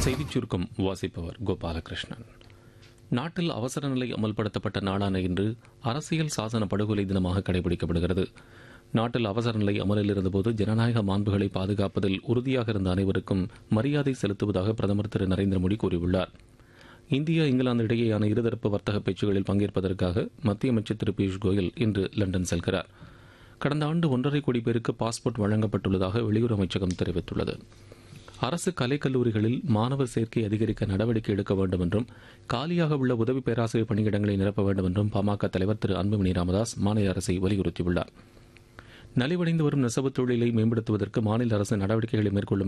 செய்திச் சுருக்கம் வாசிப்பவர் கோபாலகிருஷ்ணன் நாட்டில் அவசர நிலை அமல்படுத்தப்பட்ட நாளான இன்று அரசியல் சாசன படுகொலை தினமாக கடைபிடிக்கப்படுகிறது நாட்டில் அவசர நிலை அமலில் இருந்தபோது ஜனநாயக மாண்புகளை பாதுகாப்பதில் உறுதியாக இருந்த அனைவருக்கும் மரியாதை செலுத்துவதாக பிரதமர் திரு நரேந்திர மோடி கூறியுள்ளார் இந்தியா இங்கிலாந்து இடையேயான இருதரப்பு வர்த்தக பேச்சுகளில் பங்கேற்பதற்காக மத்திய அமைச்சர் திரு பியூஷ் கோயல் இன்று லண்டன் செல்கிறார் கடந்த ஆண்டு ஒன்றரை கோடி பேருக்கு பாஸ்போர்ட் வழங்கப்பட்டுள்ளதாக வெளியுறவு அமைச்சகம் தெரிவித்துள்ளது அரசு கலைக்கல்லூரிகளில் மாணவர் சேர்க்கை அதிகரிக்க நடவடிக்கை எடுக்க வேண்டும் என்றும் காலியாக உள்ள உதவி பேராசிரியர் பணியிடங்களை நிரப்ப வேண்டும் என்றும் பாமக தலைவர் திரு அன்புமணி ராமதாஸ் மாநில அரசை வலியுறுத்தியுள்ளார் நலிவடைந்து வரும் நெசவுத் தொழிலை மேம்படுத்துவதற்கு மாநில அரசு நடவடிக்கைகளை மேற்கொள்ளும்